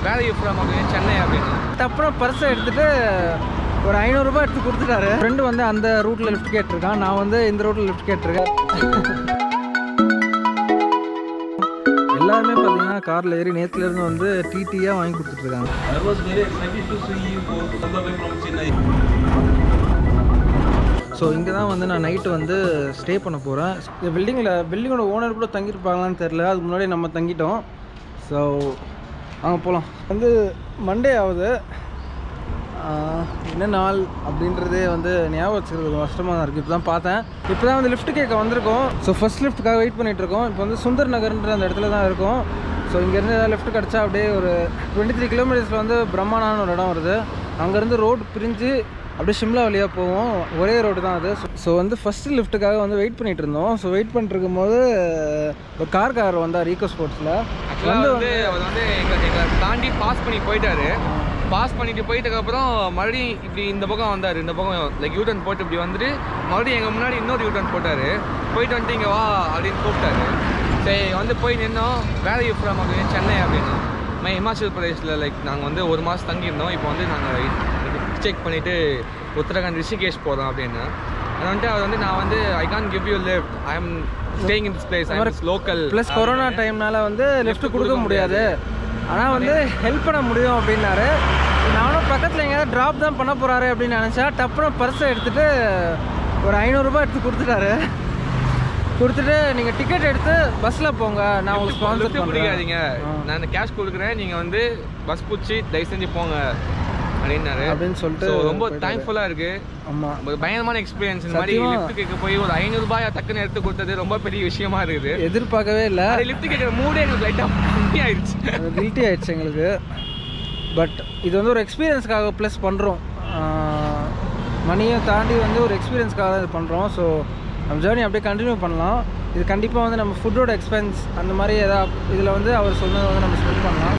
Where you from அப்படின்னு சென்னை அப்படின்னு அப்புறம் பர்ஸை எடுத்துட்டு ஒரு ஐநூறுரூபா எடுத்து கொடுத்துட்டாரு ஃப்ரெண்டு வந்து அந்த ரூட்டில் லிஃப்ட் கேட்டிருக்கான் நான் வந்து இந்த ரூட்டில் லிஃப்ட் கேட்டிருக்கேன் எல்லாருமே பார்த்தீங்கன்னா காரில் ஏறி நேற்றுலேருந்து வந்து டிடியாக வாங்கி கொடுத்துட்ருக்காங்க I was very excited to see you go all the way from Chennai. So இங்கே தான் வந்து நான் நைட்டு வந்து ஸ்டே பண்ண போகிறேன் இந்த பில்டிங்கில் பில்டிங்கோட ஓனர் கூட தங்கியிருப்பாங்களான்னு தெரில அதுக்கு முன்னாடி நம்ம தங்கிட்டோம் ஸோ அங்கே போகலாம் வந்து மண்டே ஆகுது ஆஹ், என்ன நாள் அப்படின்றதே வந்து ஞாபகம் வச்சுக்கிறது கொஞ்சம் கஷ்டமாக தான் இருக்குது இப்போ தான் பார்த்தேன் இப்போ தான் வந்து லிஃப்ட் கேட்க வந்திருக்கோம் ஸோ ஃபஸ்ட் லிஃப்ட்டுக்காக வெயிட் பண்ணிட்டு இருக்கோம் இப்போ வந்து சுந்தர் நகர்ன்ற அந்த இடத்துல தான் இருக்கோம் ஸோ இங்கேருந்து ஏதாவது லிஃப்ட் கிடச்சா அப்படியே ஒரு டுவெண்ட்டி த்ரீ கிலோமீட்டர்ஸில் வந்து பிரம்மானான்னு ஒரு இடம் வருது அங்கேருந்து ரோடு பிரிஞ்சு அப்படியே ஷிம்லா வழியாக போவோம் ஒரே ரோடு தான் அது ஸோ வந்து ஃபஸ்ட்டு லிஃப்ட்டுக்காக வந்து வெயிட் பண்ணிட்டு இருந்தோம் ஸோ வெயிட் பண்ணிருக்கும் போது ஒரு கார் கார் வந்தார் ஈகோ ஸ்போர்ட்ஸில் ஆக்சுவலாக வந்து அவர் வந்து எங்களை எங்களை தாண்டி பாஸ் பண்ணி போயிட்டாரு பாஸ் பண்ணிட்டு போயிட்டதுக்கப்புறம் மறுபடியும் இப்படி இந்த பக்கம் வந்தார் இந்த பக்கம் லைக் யூட்டன் போட்டு இப்படி வந்துட்டு மறுபடியும் எங்கள் முன்னாடி இன்னொரு யூட்டன் போட்டார் போயிட்டு வந்துட்டு இங்கே வா அப்படின்னு கூப்பிட்டாரு சரி வந்து போய் நின்னோம் வேற யூ ஃப்ரம் அப்படின்னு சென்னை அப்படின்னு மை ஹிமாச்சல் பிரதேஷில் லைக் நாங்கள் வந்து ஒரு மாதம் தங்கியிருந்தோம் இப்போ வந்து நாங்கள் செக் பண்ணிவிட்டு உத்தரகாண்ட் ரிஷிகேஷ் போகிறோம் அப்படின்னு அது வந்துட்டு அவர் வந்து நான் வந்து I can give you lift I am staying in this place I local plus corona டைம்னால வந்து லிஃப்ட் கொடுக்க முடியாது ஆனால் வந்து ஹெல்ப் பண்ண முடியும் அப்படின்னாரு நானும் பக்கத்தில் எங்கேயாவது ட்ராப் தான் பண்ண போகிறாரு அப்படின்னு நினச்சா டப்புனு பர்ஸை எடுத்துகிட்டு ஒரு ஐநூறுரூபா எடுத்து கொடுத்துட்டாரு கொடுத்துட்டு நீங்கள் டிக்கெட் எடுத்து பஸ்ஸில் போங்க நான் உங்களுக்கு ஸ்பான்சர் லிஃப்ட் பண்ணுறேன் பிடிக்காதீங்க நான் கேஷ் கொடுக்குறேன் நீங்க வந்து பஸ் பிடிச்சி தயவு செஞ்சு போங்க அப்படின்னாரு அப்படின்னு சொல்லிட்டு So, ரொம்ப தேங்க்ஃபுல்லா இருக்கு ஆமாம் ஒரு பயங்கரமான எக்ஸ்பீரியன்ஸ் இந்த மாதிரி சத்தியமா. லிஃப்ட் கேட்க போய் ஒரு ஐநூறு ரூபாய் டக்குன்னு எடுத்து கொடுத்தது ரொம்ப பெரிய விஷயமா இருக்குது எதிர்பார்க்கவே இல்லை அது லிஃப்ட் கேட்குற மூடே எங்களுக்கு லைட்டாக கம்மி ஆயிடுச்சு கில்ட்டி ஆயிடுச்சு எங்களுக்கு பட் இது வந்து ஒரு எக்ஸ்பீரியன்ஸ்க்காக ப்ளஸ் பண்ணுறோம் மணியை தாண்டி வந்து ஒரு எக்ஸ்பீரியன்ஸ்க்காக தான் இது பண்ணுறோம் ஸோ நம்ம ஜேர்னி அப்படியே கண்டினியூ பண்ணலாம் இது கண்டிப்பாக வந்து நம்ம ஃபுட்டோட எக்ஸ்பென்ஸ் அந்த மாதிரி ஏதாவது இதில் வந்து அவர் சொன்னதை வந்து நம்ம ஸ்பெண்ட் பண்ணலாம்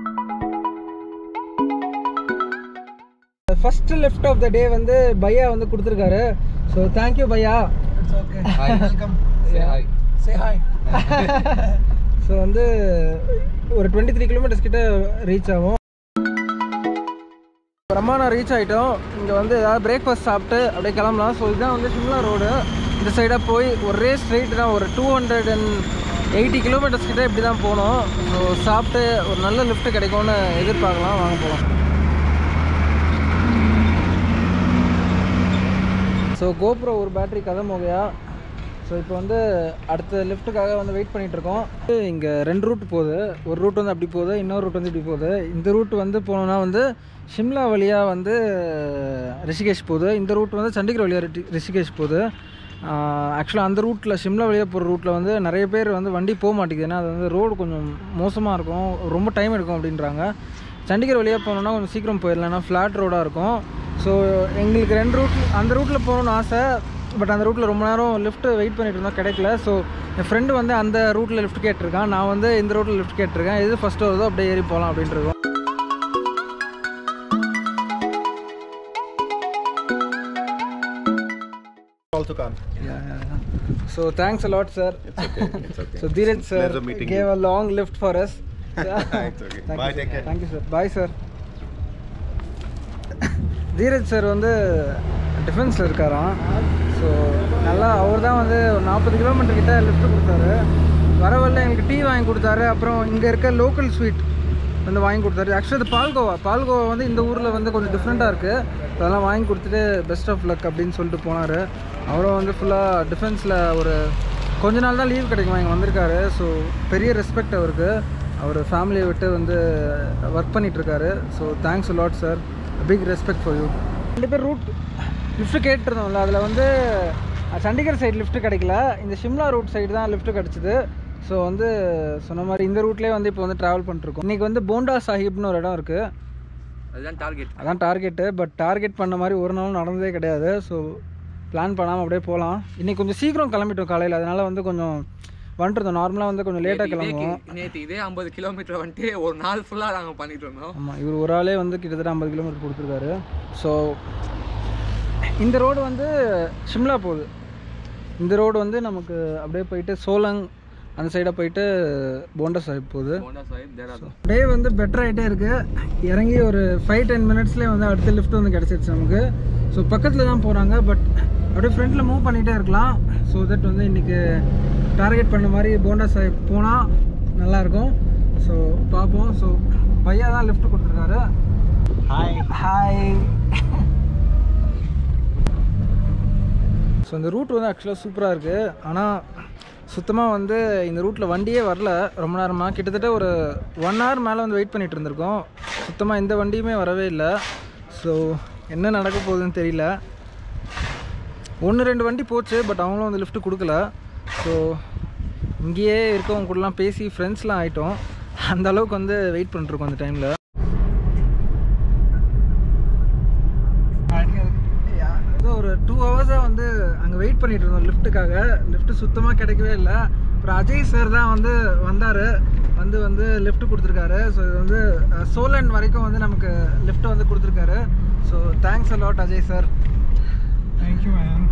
first left of the day வந்து பையா வந்து கொடுத்துருக்காரு ஸோ தேங்க்யூ பையா Say hi. ஸோ வந்து ஒரு டுவெண்ட்டி த்ரீ கிலோமீட்டர்ஸ் கிட்ட ரீச் ஆகும் பிரம்மாணம் ரீச் ஆகிட்டோம் இங்கே வந்து ஏதாவது பிரேக்ஃபாஸ்ட் சாப்பிட்டு அப்படியே கிளம்பலாம் ஸோ இதுதான் வந்து சிம்லா ரோடு இந்த சைடாக போய் ஒரே ஸ்ட்ரெயிட் தான் ஒரு two hundred and eighty kilometres கிட்ட இப்படி தான் போகணும் ஸோ சாப்பிட்டு ஒரு நல்ல லிஃப்ட் கிடைக்கும்னு எதிர்பார்க்கலாம் வாங்க போகலாம் ஸோ கோப்ரோ ஒரு பேட்டரி கதை மோகையா ஸோ இப்போ வந்து அடுத்த லிஃப்ட்டுக்காக வந்து வெயிட் பண்ணிட்டு இருக்கோம் இங்கே ரெண்டு ரூட் போகுது ஒரு ரூட் வந்து அப்படி போகுது இன்னொரு ரூட் வந்து இப்படி போகுது இந்த ரூட் வந்து போனோம்னா வந்து ஷிம்லா வழியாக வந்து ரிஷிகேஷ் போகுது இந்த ரூட் வந்து சண்டிகர் வழியாக ரிட்டி- ரிஷிகேஷ் போகுது ஆக்சுவலாக அந்த ரூட்டில் ஷிம்லா வழியாக போகிற ரூட்டில் வந்து நிறைய பேர் வந்து வண்டி போக மாட்டேங்குது ஏன்னா அது வந்து ரோடு கொஞ்சம் மோசமாக இருக்கும் ரொம்ப டைம் எடுக்கும் அப்படின்றாங்க சண்டிகர் வழியாக போனோம்னா கொஞ்சம் சீக்கிரம் போயிடலாம் ஏன்னா ஃப்ளாட் ரோடாக இருக்கும் ஸோ எங்களுக்கு ரெண்டு ரூட் அந்த ரூட்டில் போகணும்னு ஆசை பட் அந்த ரூட்டில் ரொம்ப நேரம் லிஃப்ட் வெயிட் பண்ணிட்டு இருந்தோம் கிடைக்கல ஸோ என் ஃப்ரெண்டு வந்து அந்த ரூட்டில் லிஃப்ட் கேட்டிருக்கான் நான் வந்து இந்த ரூட்டில் லிஃப்ட் கேட்டிருக்கேன் எது ஃபஸ்ட்டு வருதோ அப்படியே ஏறி போகலாம் அப்படின்ட்டு இருக்கோம் also come. So thanks a lot sir It's okay. It's okay. So Dheeraj sir Pleasure meeting gave you. A long lift for us It's okay. Bye. Take care. Thank you sir bye sir Dheeraj sir வந்து டிஃபென்ஸில் இருக்காராம் so நல்லா அவர் தான் வந்து ஒரு நாற்பது kilometre கிட்ட lift கொடுத்தாரு வர வரல எங்களுக்கு டீ வாங்கி கொடுத்தாரு அப்புறம் இங்கே இருக்க லோக்கல் ஸ்வீட் வந்து வாங்கி கொடுத்தாரு ஆக்சுவலி அது பால்கோவா பால்கோவா வந்து இந்த ஊரில் வந்து கொஞ்சம் டிஃப்ரெண்ட்டாக இருக்குது அதெல்லாம் வாங்கி கொடுத்துட்டு பெஸ்ட் ஆஃப் லக் அப்படின்னு சொல்லிட்டு போனார் அவரும் வந்து ஃபுல்லாக டிஃபென்ஸில் ஒரு கொஞ்ச நாள் தான் லீவ் கிடைக்குமா இங்கே வந்திருக்காரு ஸோ பெரிய ரெஸ்பெக்ட் அவருக்கு அவர் ஃபேமிலியை விட்டு வந்து ஒர்க் பண்ணிகிட்ருக்காரு so thanks lot sir big respect for you ரெண்டு பேர் ரூட் லிஃப்ட் கேட்டிருந்தோம்ல அதில் வந்து அஹ், சண்டிகர் சைடு லிஃப்ட் கிடைக்கல இந்த ஷிம்லா ரூட் சைடு தான் லிஃப்ட் கிடச்சிது ஸோ வந்து சொன்ன மாதிரி இந்த ரூட்லேயே வந்து இப்போ வந்து ட்ராவல் பண்ணிருக்கோம் இன்றைக்கி வந்து போண்டா சாஹிப்னு ஒரு இடம் இருக்குது அதுதான் டார்கெட் அதான் டார்கெட்டு பட் டார்கெட் பண்ண மாதிரி ஒரு நாளும் நடந்ததே கிடையாது ஸோ பிளான் பண்ணாமல் அப்படியே போகலாம் இன்றைக்கி கொஞ்சம் சீக்கிரம் கிளம்பிட்டோம் காலையில் அதனால் வந்து கொஞ்சம் வந்துருந்தோம் நார்மலாக வந்து கொஞ்சம் லேட்டாக கிளம்புவோம் நேற்று இதே ஐம்பது கிலோமீட்டர் வந்துட்டு ஒரு நாள் ஃபுல்லாக நாங்கள் பண்ணிட்டு இருந்தோம் ஆமாம் இவர் ஒரு ஆளே வந்து கிட்டத்தட்ட ஐம்பது கிலோமீட்டர் கொடுத்துருக்காரு ஸோ இந்த ரோடு வந்து ஷிம்லா போகுது இந்த ரோடு வந்து நமக்கு அப்படியே போயிட்டு சோலங் அந்த சைடாக போயிட்டு போண்டா சாஹிப் போகுது போண்டா சாஹிப் தேராதூன் டே வந்து பெட்டர் ஆகிட்டே இருக்குது இறங்கி ஒரு ஃபைவ் டென் மினிட்ஸ்லேயே வந்து அடுத்த லிஃப்ட் வந்து கிடச்சிருச்சு நமக்கு ஸோ பக்கத்தில் தான் போகிறாங்க பட் அப்படியே ஃப்ரண்ட்டில் மூவ் பண்ணிகிட்டே இருக்கலாம் ஸோ தட் வந்து இன்றைக்கி டார்கெட் பண்ண மாதிரி போண்டா சாஹிப் போனால் நல்லாயிருக்கும் ஸோ பார்ப்போம் ஸோ பையா தான் லிஃப்ட் கொடுத்துருக்காரு Hi. ஹாய் ஸோ இந்த ரூட் வந்து ஆக்சுவலாக சூப்பராக இருக்குது ஆனால் சுத்தமாக வந்து இந்த ரூட்டில் வண்டியே வரல ரொம்ப நேரமாக கிட்டத்தட்ட ஒரு ஒன் ஹவர் மேலே வந்து வெயிட் பண்ணிகிட்டு இருந்திருக்கோம் சுத்தமாக எந்த வண்டியுமே வரவே இல்லை ஸோ என்ன நடக்க போகுதுன்னு தெரியல ஒன்று ரெண்டு வண்டி போச்சு பட் அவங்களும் வந்து லிஃப்ட் கொடுக்கல ஸோ இங்கேயே இருக்கவங்க கூடலாம் பேசி ஃப்ரெண்ட்ஸ்லாம் ஆகிட்டோம் அந்த அளவுக்கு வந்து வெயிட் பண்ணிட்டுருக்கோம் அந்த டைமில் ஏதோ ஒரு டூ ஹவர்ஸாக வந்து அங்கே வெயிட் பண்ணிட்டு இருந்தோம் லிஃப்ட்டுக்காக லிஃப்ட் சுத்தமாக கிடைக்கவே இல்லை அப்புறம் அஜய் சார் தான் வந்து வந்தார் வந்து வந்து லிஃப்ட் கொடுத்துருக்காரு ஸோ இது வந்து அஹ், சோலன் வரைக்கும் வந்து நமக்கு லிஃப்ட் வந்து கொடுத்துருக்காரு so thanks a lot Ajay sir thank you ma'am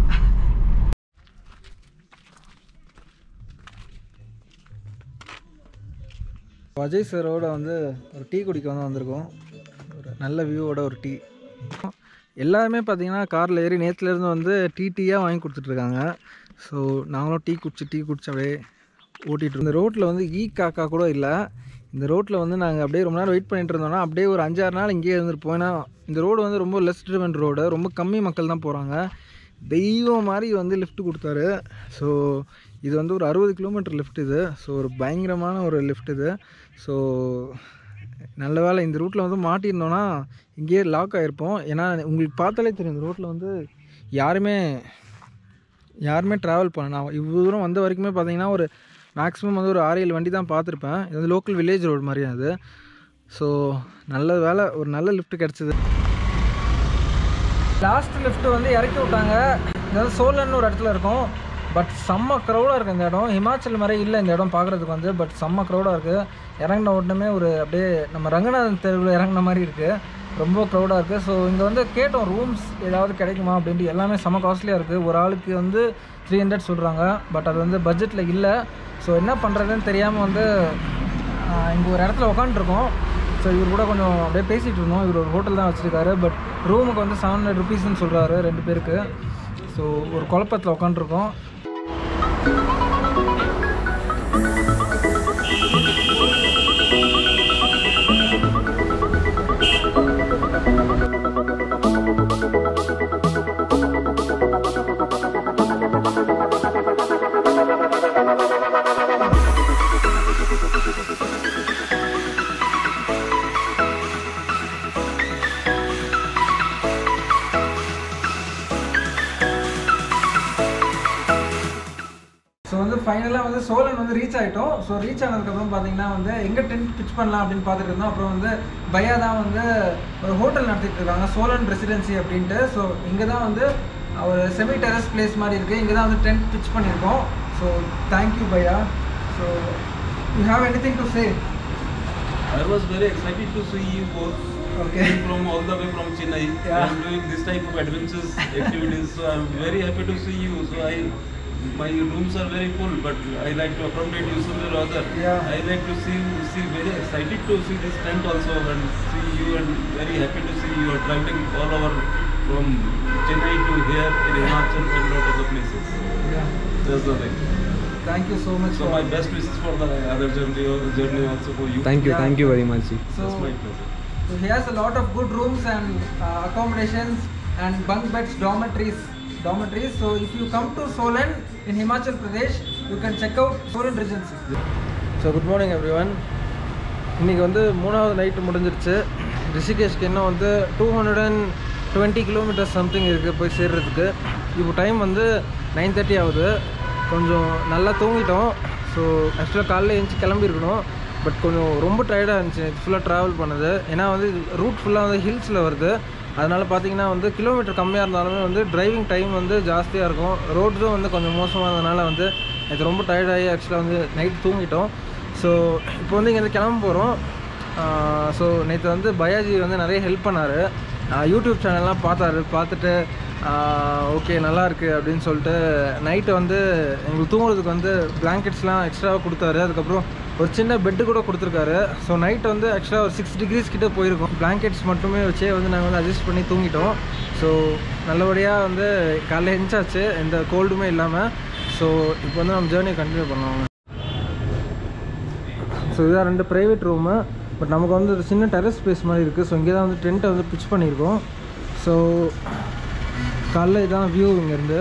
Ajay சாரோட வந்து ஒரு டீ குடிக்க வந்து வந்திருக்கோம் ஒரு நல்ல வியூவோட ஒரு டீ எல்லாருமே பார்த்தீங்கன்னா காரில் ஏறி நேற்றுலேருந்து வந்து டீ டீயாக வாங்கி கொடுத்துட்ருக்காங்க ஸோ நாங்களும் டீ குடிச்சு டீ குடிச்சு அப்படியே ஓட்டிகிட்டு இந்த ரோட்டில் வந்து ஈ காக்கா கூட இல்லை இந்த ரோட்டில் வந்து நாங்கள் அப்படியே ரொம்ப நேரம் வெயிட் பண்ணிட்டு இருந்தோம்னா அப்படியே ஒரு அஞ்சாறு நாள் இங்கேயே இருந்திருப்போம் ஏன்னா இந்த ரோடு வந்து ரொம்ப லெஸ் ட்ரிவன் ரோடு ரொம்ப கம்மி மக்கள் தான் போகிறாங்க தெய்வம் மாதிரி வந்து லிஃப்ட் கொடுத்தாரு ஸோ இது வந்து ஒரு அறுபது கிலோமீட்டர் லிஃப்ட் இது ஸோ ஒரு பயங்கரமான ஒரு லிஃப்ட் இது ஸோ நல்ல வேளை இந்த ரூட்டில் வந்து மாட்டியிருந்தோன்னா இங்கேயே லாக் ஆகிருப்போம் ஏன்னா உங்களுக்கு பார்த்தாலே தெரியும் இந்த ரோட்டில் வந்து யாருமே யாருமே ட்ராவல் பண்ண நான் இவ்வளோ தூரம் வந்த வரைக்குமே பார்த்தீங்கன்னா ஒரு மேக்ஸிமம் வந்து ஒரு ஆறு ஏழு வண்டி தான் பார்த்துருப்பேன் இது வந்து லோக்கல் வில்லேஜ் ரோடு மாதிரி அது ஸோ நல்ல வேலை ஒரு நல்ல லிஃப்ட் கிடச்சிது லாஸ்ட் லிஃப்ட் வந்து இறக்கி விட்டாங்க அதாவது சோலன்னு ஒரு இடத்துல இருக்கும் பட் செம்ம க்ரௌடாக இருக்குது இந்த இடம் ஹிமாச்சல் மாதிரி இல்லை இந்த இடம் பார்க்குறதுக்கு வந்து பட் செம்ம க்ரௌடாக இருக்குது இறங்கின உடனே ஒரு அப்படியே நம்ம ரங்கநாதன் தெருவில் இறங்கின மாதிரி இருக்குது ரொம்ப க்ரௌடாக இருக்குது ஸோ இங்கே வந்து கேட்டோம் ரூம்ஸ் ஏதாவது கிடைக்குமா அப்படின்ட்டு எல்லாமே செம்ம காஸ்ட்லியாக இருக்குது ஒரு ஆளுக்கு வந்து த்ரீ ஹண்ட்ரட் சொல்கிறாங்க பட் அது வந்து பட்ஜெட்டில் இல்லை ஸோ என்ன பண்ணுறதுன்னு தெரியாமல் வந்து இங்கே ஒரு இடத்துல உக்காந்துருக்கோம் ஸோ இவர் கூட கொஞ்சம் அப்படியே பேசிகிட்டு இருந்தோம் இவர் ஒரு ஹோட்டல் தான் வச்சுருக்காரு பட் ரூமுக்கு வந்து செவன் ஹண்ட்ரட் ருபீஸ்னு சொல்கிறாரு ரெண்டு பேருக்கு ஸோ ஒரு குழப்பத்தில் உட்காந்துருக்கோம் ஸோ வந்து ஃபைனலாக வந்து சோலன் வந்து ரீச் ஆகிட்டோம் ஸோ ரீச் ஆனதுக்கப்புறம் பார்த்தீங்கன்னா வந்து எங்கே டென்ட் பிச் பண்ணலாம் அப்படின்னு பார்த்துட்டு இருந்தோம் அப்புறம் வந்து பையா தான் வந்து ஒரு ஹோட்டல் நடத்திட்டு இருக்காங்க சோலன் ரெசிடென்சி அப்படின்ட்டு ஸோ இங்கே தான் வந்து ஒரு செமி டெரஸ் பிளேஸ் மாதிரி இருக்குது இங்கே தான் வந்து டென்ட் பிச் பண்ணியிருக்கோம் ஸோ தேங்க்யூ பையா so you have anything to say I was very excited to see you both. Okay. Coming From all the way from Chennai, Yeah. and doing this type of adventures activities. So I'm very happy to see you. So I, my rooms are very full, but I like to accommodate you sooner or other. Yeah. I like to see, see very excited to see this tent also and see you and very happy to see you are traveling all over from Chennai to here in Himachal and lot of other places. That's the thing. Thank you so much So my best wishes for the other journey, journey also for you. Thank you Yeah. Thank you very much so That's my pleasure. So he has a lot of good rooms and uh, accommodations and bunk beds, dormitories. Dormitories. So if you come to Solan in Himachal Pradesh, you can check out Solan Regency. So good morning everyone இன்றைக்கி வந்து மூணாவது night முடிஞ்சிருச்சு ரிஷிகேஷ்க்கு இன்னும் வந்து two hundred and twenty kilometres something இருக்குது போய் சேர்றதுக்கு இப்போ டைம் வந்து நைன் தேர்ட்டி ஆகுது கொஞ்சம் நல்லா தூங்கிட்டோம் ஸோ ஆக்சுவலாக காலைல எழுந்துச்சி கிளம்பியிருக்கணும் பட் கொஞ்சம் ரொம்ப டயர்டாக இருந்துச்சு ஃபுல்லாக ட்ராவல் பண்ணது ஏன்னா வந்து ரூட் ஃபுல்லாக வந்து ஹில்ஸில் வருது அதனால் பார்த்தீங்கன்னா வந்து கிலோமீட்டர் கம்மியாக இருந்தாலுமே வந்து டிரைவிங் டைம் வந்து ஜாஸ்தியாக இருக்கும் ரோட்ஸும் வந்து கொஞ்சம் மோசமானதுனால வந்து இது ரொம்ப டயர்டாகி ஆக்சுவலாக வந்து நைட் தூங்கிட்டோம் ஸோ இப்போ வந்து இங்கேருந்து கிளம்ப போகிறோம் ஸோ நேற்று வந்து பயாஜி வந்து நிறைய ஹெல்ப் பண்ணார் யூடியூப் சேனல்லாம் பார்த்தாரு பார்த்துட்டு ஓகே நல்லா இருக்கு அப்படின்னு சொல்லிட்டு நைட்டு வந்து எங்களுக்கு தூங்குறதுக்கு வந்து பிளாங்கெட்ஸ்லாம் எக்ஸ்ட்ராவாக கொடுத்தாரு அதுக்கப்புறம் ஒரு சின்ன பெட்டு கூட கொடுத்துருக்காரு ஸோ நைட் வந்து ஆக்சுவலாக ஒரு சிக்ஸ் டிகிரிஸ் கிட்ட போயிருக்கும் பிளாங்கெட்ஸ் மட்டுமே வச்சே வந்து நாங்கள் வந்து அட்ஜஸ்ட் பண்ணி தூங்கிட்டோம் ஸோ நல்லபடியாக வந்து காலைல எழுந்தாச்சு எந்த கோல்டுமே இல்லாமல் ஸோ இப்போ வந்து நம்ம ஜேர்னியை கண்டினியூ பண்ணுவோம் ஸோ இதுதான் ரெண்டு ப்ரைவேட் ரூமு பட் நமக்கு வந்து ஒரு சின்ன டெரஸ் ஸ்பேஸ் மாதிரி இருக்குது ஸோ இங்கே தான் வந்து டென்ட்டை வந்து பிச் பண்ணியிருக்கோம் ஸோ காலைல இதான் வியூ இங்கேருந்து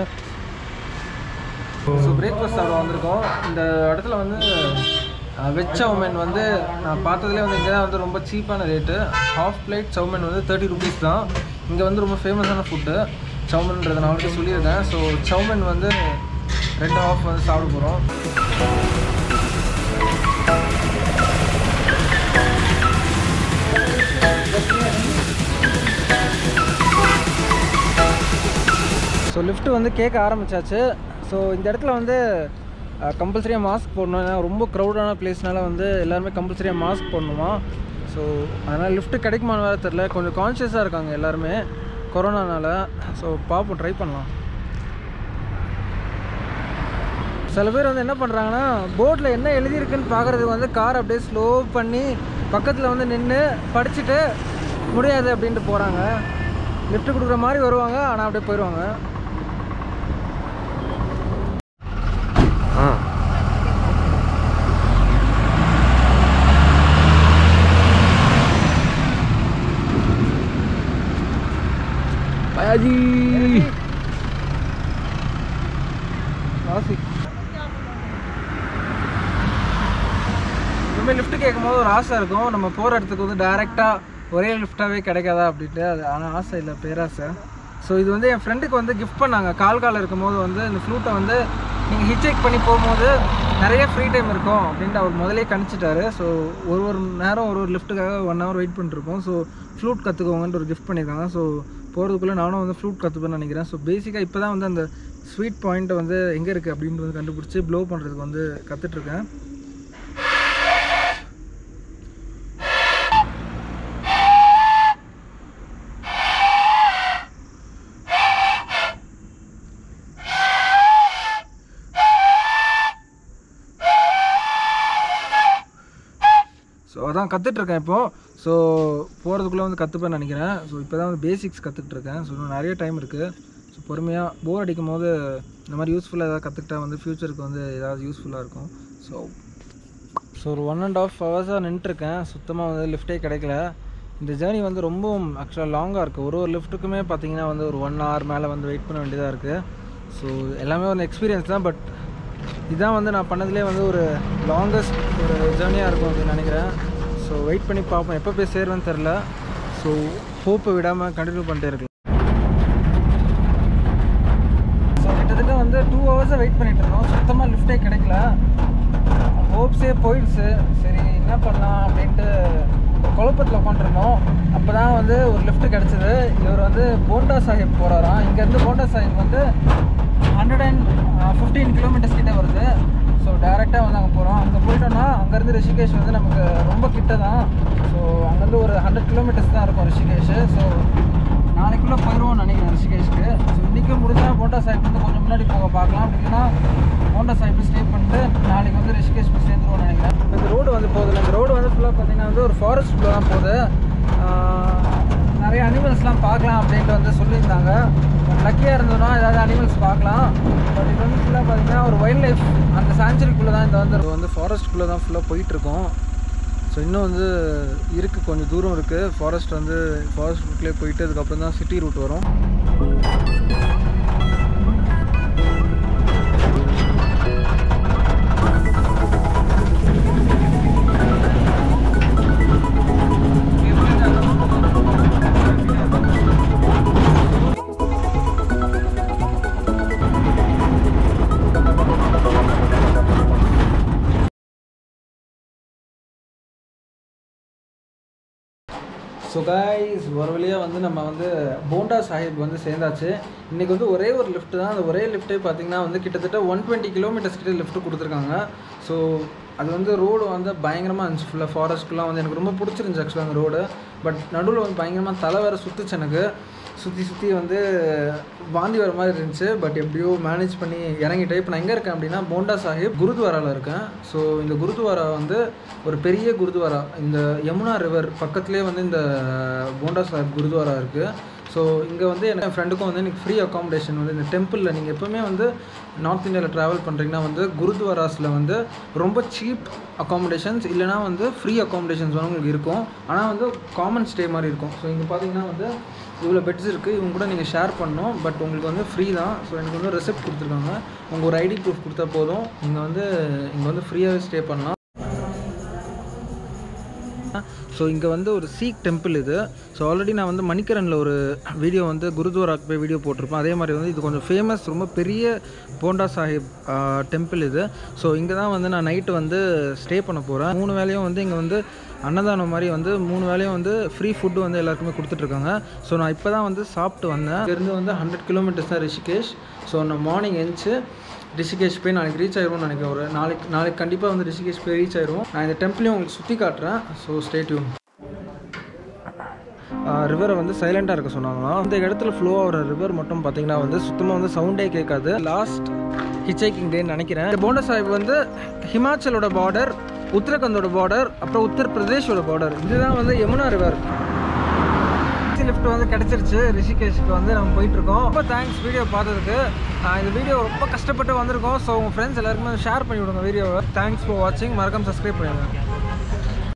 ஸோ பிரேக்ஃபாஸ்ட் சாப்பிட வந்திருக்கோம் இந்த இடத்துல வந்து வெஜ் சவுமன் வந்து நான் பார்த்ததுலேயே வந்து இங்கே தான் வந்து ரொம்ப சீப்பான ரேட்டு ஹாஃப் பிளேட் சவுமன் வந்து தேர்ட்டி ருபீஸ் தான் இங்கே வந்து ரொம்ப ஃபேமஸான ஃபுட்டு சவுமன்ன்றது நான் அவர்கிட்ட சொல்லியிருக்கேன் ஸோ சவுமன் வந்து ரெண்டு ஹாஃப் வந்து சாப்பிட போகிறோம் ஸோ லிஃப்ட் வந்து கேட்க ஆரம்பிச்சாச்சு ஸோ இந்த இடத்துல வந்து கம்பல்சரியாக மாஸ்க் போடணும் ஏன்னா ரொம்ப க்ரௌடான பிளேஸ்னால வந்து எல்லாருமே கம்பல்சரியாக மாஸ்க் போடணுமா ஸோ அதனால் லிஃப்ட் கிடைக்குமான்னு வேறு தெரில கொஞ்சம் கான்ஷியஸாக இருக்காங்க எல்லாருமே கொரோனானால ஸோ பார்ப்போம் ட்ரை பண்ணலாம் சில பேர் வந்து என்ன பண்ணுறாங்கன்னா போர்டில் என்ன எழுதியிருக்குன்னு பார்க்குறதுக்கு வந்து கார் அப்படியே ஸ்லோ பண்ணி பக்கத்தில் வந்து நின்று படிச்சுட்டு முடியாது அப்படின்ட்டு போகிறாங்க லிஃப்ட் கொடுக்குற மாதிரி வருவாங்க ஆனால் அப்படியே போயிடுவாங்க ஆ பயாஜி ராசி இனிமேல் லிஃப்ட் கேட்கும்போது ஒரு ஆசை இருக்கும் நம்ம போகிற இடத்துக்கு வந்து டைரெக்டாக ஒரே லிஃப்டாகவே கிடைக்காதா அப்படின்ட்டு அது ஆனால் ஆசை இல்லை பேராசை ஸோ இது வந்து என் ஃப்ரெண்டுக்கு வந்து கிஃப்ட் பண்ணாங்க கால் கால் இருக்கும்போது வந்து இந்த ஃப்ளூட்டை வந்து நீங்கள் ஹிச்சேக் பண்ணி போகும்போது நிறைய ஃப்ரீ டைம் இருக்கும் அப்படின்ட்டு அவர் முதலே கணிச்சிட்டாரு ஸோ ஒரு ஒரு நேரம் ஒரு ஒரு லிஃப்ட்டுக்காக ஒன் ஹவர் வெயிட் பண்ணிருப்போம் ஸோ ஃப்ளூட் கற்றுக்கோங்கன்ட்டு ஒரு கிஃப்ட் பண்ணியிருக்காங்க ஸோ போகிறதுக்குள்ளே நானும் வந்து ஃப்ளூட் கற்றுப்பேன்னு நினைக்கிறேன் ஸோ பேசிக்காக இப்போ தான் வந்து அந்த ஸ்வீட் பாயிண்ட்டை வந்து எங்கே இருக்குது அப்படின்ட்டு வந்து கண்டுபிடிச்சி ப்ளோ பண்ணுறதுக்கு வந்து கற்றுட்ருக்கேன் ஸோ அதான் கற்றுட்ருக்கேன் இப்போது ஸோ போகிறதுக்குள்ளே வந்து கற்றுப்பேன்னு நினைக்கிறேன் ஸோ இப்போ தான் வந்து பேசிக்ஸ் கற்றுட்ருக்கேன் ஸோ இன்னும் நிறைய டைம் இருக்குது ஸோ பொறுமையாக போர் அடிக்கும் போது இந்த மாதிரி யூஸ்ஃபுல்லாக ஏதாவது கற்றுக்கிட்டா வந்து ஃப்யூச்சருக்கு வந்து ஏதாவது யூஸ்ஃபுல்லாக இருக்கும் ஸோ ஸோ ஒரு ஒன் அண்ட் ஆஃப் ஹவர்ஸாக நின்றுருக்கேன் சுத்தமாக வந்து லிஃப்ட்டே கிடைக்கல இந்த ஜேர்னி வந்து ரொம்பவும் ஆக்சுவலாக லாங்காக இருக்குது ஒரு ஒரு லிஃப்ட்டுக்குமே பார்த்தீங்கன்னா வந்து ஒரு ஒன் ஹவர் மேலே வந்து வெயிட் பண்ண வேண்டியதாக இருக்குது ஸோ எல்லாமே ஒரு எக்ஸ்பீரியன்ஸ் தான் பட் இதான் வந்து நான் பண்ணதுலேயே வந்து ஒரு லாங்கஸ்ட் ஒரு ஜேர்னியாக இருக்கும் அப்படின்னு நினைக்கிறேன் ஸோ வெயிட் பண்ணி பார்ப்போம் எப்போ போய் சேருவேன்னு தெரில ஸோ ஹோப்பை விடாமல் கண்டினியூ பண்ணிட்டே இருக்கலாம் ஸோ கிட்டத்தட்ட வந்து டூ ஹவர்ஸாக வெயிட் பண்ணிட்டு இருந்தோம் சுத்தமாக லிஃப்ட்டே கிடைக்கல ஹோப்ஸே போயிடுச்சு சரி என்ன பண்ணலாம் அப்படின்ட்டு ஒரு குழப்பத்தில் உட்காந்துருந்தோம் அப்போ தான் வந்து ஒரு லிஃப்ட் கிடச்சிது இவர் வந்து போண்டா சாஹிப் போகிறாராம் இங்கேருந்து போண்டா சாஹிப் வந்து ஹண்ட்ரட் அண்ட் ஃபிஃப்டீன் கிலோமீட்டர்ஸ் கிட்ட வருது ஸோ டேரெக்டாக வந்து அங்கே போகிறோம் அங்கே போயிட்டோம்னா அங்கேருந்து ரிஷிகேஷ் வந்து நமக்கு ரொம்ப கிட்ட தான் ஸோ அங்கேருந்து ஒரு ஹண்ட்ரட் கிலோமீட்டர்ஸ் தான் இருக்கும் ரிஷிகேஷ் ஸோ நாளைக்குள்ளே போயிடுவோம்னு நினைக்கிறேன் ரிஷிகேஷ்க்கு ஸோ இன்றைக்கி முடிஞ்சால் போண்டா சாஹிப் வந்து கொஞ்சம் முன்னாடி போக பார்க்கலாம் அப்படி இல்லைன்னா போண்டா சாஹிப் ஸ்டே பண்ணிட்டு நாளைக்கு வந்து ரிஷிகேஷ் போய் சேர்ந்துருவோம்னு நினைக்கிறேன் இந்த ரோடு வந்து போகுது இந்த ரோடு வந்து ஃபுல்லாக பார்த்தீங்கன்னா வந்து ஒரு ஃபாரஸ்ட்குள்ளே தான் போகுது ஆஹ் நிறைய அனிமல்ஸ்லாம் பார்க்கலாம் அப்படின்ட்டு வந்து சொல்லியிருந்தாங்க லக்கியாக இருந்ததுன்னா ஏதாவது அனிமல்ஸ் பார்க்கலாம் பட் இது வந்து ஃபுல்லாக பார்த்தீங்கன்னா ஒரு வைல்ட் லைஃப் அந்த சாஞ்சுரிக்குள்ளே தான் இந்த வந்து இது வந்து ஃபாரஸ்ட்குள்ளே தான் ஃபுல்லாக போயிட்டுருக்கோம் ஸோ இன்னும் வந்து இருக்குது கொஞ்சம் தூரம் இருக்குது ஃபாரஸ்ட் வந்து ஃபாரஸ்ட் ரூட்லேயே போயிட்டு அதுக்கப்புறம் தான் சிட்டி ரூட் வரும் ஸோ கைஸ் ஒரு வழியாக வந்து நம்ம வந்து போண்டா சாஹிப் வந்து சேர்ந்தாச்சு இன்றைக்கி வந்து ஒரே ஒரு லிஃப்ட் தான் அந்த ஒரே லிஃப்ட்டே பார்த்தீங்கன்னா வந்து கிட்டத்தட்ட ஒன் டுவெண்ட்டி கிலோமீட்டர்ஸ் கிட்ட லிஃப்ட் கொடுத்துருக்காங்க ஸோ அது வந்து ரோடு வந்து பயங்கரமாக இருந்துச்சு ஃபுல்லாக ஃபாரஸ்ட்குலாம் வந்து எனக்கு ரொம்ப பிடிச்சிருந்துச்சு ஆக்சுவலாக அந்த ரோடு பட் நடுவில் வந்து பயங்கரமாக தலை வேறு சுற்றுச்சு எனக்கு சுற்றி சுற்றி வந்து வாந்தி வர மாதிரி இருந்துச்சு பட் எப்படியோ மேனேஜ் பண்ணி இறங்கிட்டேன் இப்போ நான் எங்கே இருக்கேன் அப்படின்னா போண்டா சாஹிப் குருத்வாராவில் இருக்கேன் ஸோ இந்த குருத்வாரா வந்து ஒரு பெரிய குருத்வாரா இந்த யமுனா ரிவர் பக்கத்துலேயே வந்து இந்த போண்டா சாஹிப் குருத்வாரா இருக்குது ஸோ இங்கே வந்து எனக்கு ஃப்ரெண்டுக்கும் வந்து எனக்கு ஃப்ரீ அக்காமடேஷன் வந்து இந்த டெம்பிளில் நீங்கள் எப்போவுமே வந்து நார்த் இந்தியாவில் ட்ராவல் பண்ணுறீங்கன்னா வந்து குருத்வாராஸில் வந்து ரொம்ப சீப் அக்காமடேஷன்ஸ் இல்லைனா வந்து ஃப்ரீ அக்காமடேஷன்ஸ் வந்து உங்களுக்கு இருக்கும் ஆனால் வந்து காமன் ஸ்டே மாதிரி இருக்கும் ஸோ இங்கே பார்த்தீங்கன்னா வந்து இவ்வளோ பெட்ஸ் இருக்குது இவங்க கூட நீங்கள் ஷேர் பண்ணணும் பட் உங்களுக்கு வந்து ஃப்ரீ தான் ஸோ எனக்கு வந்து ரெசிப்ட் கொடுத்துருக்காங்க உங்கள் ஒரு ஐடி ப்ரூஃப் கொடுத்தா போதும் நீங்கள் வந்து இங்கே வந்து ஃப்ரீயாகவே ஸ்டே பண்ணலாம் ஸோ இங்கே வந்து ஒரு சீக் டெம்பிள் இது ஸோ ஆல்ரெடி நான் வந்து மணிக்கரனில் ஒரு வீடியோ வந்து குருத்வாராக்கு போய் வீடியோ போட்டிருப்பேன் அதே மாதிரி வந்து இது கொஞ்சம் ஃபேமஸ் ரொம்ப பெரிய போண்டா சாஹிப் டெம்பிள் இது ஸோ இங்கே தான் வந்து நான் நைட்டு வந்து ஸ்டே பண்ண போகிறேன் மூணு வேலையும் வந்து இங்கே வந்து அன்னதானம் மாதிரி வந்து மூணு வேலையும் வந்து ஃப்ரீ ஃபுட்டு வந்து எல்லாருக்குமே கொடுத்துட்ருக்காங்க ஸோ நான் இப்போ தான் வந்து சாப்பிட்டு வந்தேன் இங்கேருந்து வந்து ஹண்ட்ரட் கிலோமீட்டர்ஸ் தான் ரிஷிகேஷ் ஸோ நான் மார்னிங் எழுந்துச்சு ரிஷிகேஷ் போய் நாளைக்கு ரீச் ஆயிடுவோம்னு நினைக்கிறேன் ஒரு நாளைக்கு நாளைக்கு கண்டிப்பாக வந்து ரிஷிகேஷ் போய் ரீச் ஆயிடுவோம் நான் இந்த டெம்பிளையும் உங்களுக்கு சுற்றி காட்டுறேன் ஸோ ஸ்டேட்யூன் ரிவரை வந்து சைலண்டாக இருக்க சொன்னாங்களாம் இந்த இடத்துல ஃப்ளோ ஆகிற ரிவர் மட்டும் பார்த்தீங்கன்னா வந்து சுத்தமாக வந்து சவுண்டே கேட்காது லாஸ்ட் ஹிச்சைக்கிங் டேன்னு நினைக்கிறேன் இந்த போண்டா சாஹிப் வந்து ஹிமாச்சலோட பார்டர் உத்தரகண்டோட பார்டர் அப்புறம் உத்தரப்பிரதேஷோட பார்டர் இதுதான் வந்து யமுனா ரிவர் லிஃப்ட் வந்து கிடச்சிருச்சு ரிஷிகேஷ்க்கு வந்து நம்ம போயிட்டு இருக்கோம் ரொம்ப தேங்க்ஸ் வீடியோ பார்த்ததுக்கு நான் இந்த வீடியோ ரொம்ப கஷ்டப்பட்டு வந்திருக்கோம் ஸோ உங்கள் ஃப்ரெண்ட்ஸ் எல்லாருக்குமே ஷேர் பண்ணி விடுங்க வீடியோவை தேங்க்ஸ் ஃபார் வாட்சிங் மறக்காம சப்ஸ்கிரைப் பண்ணிடுங்க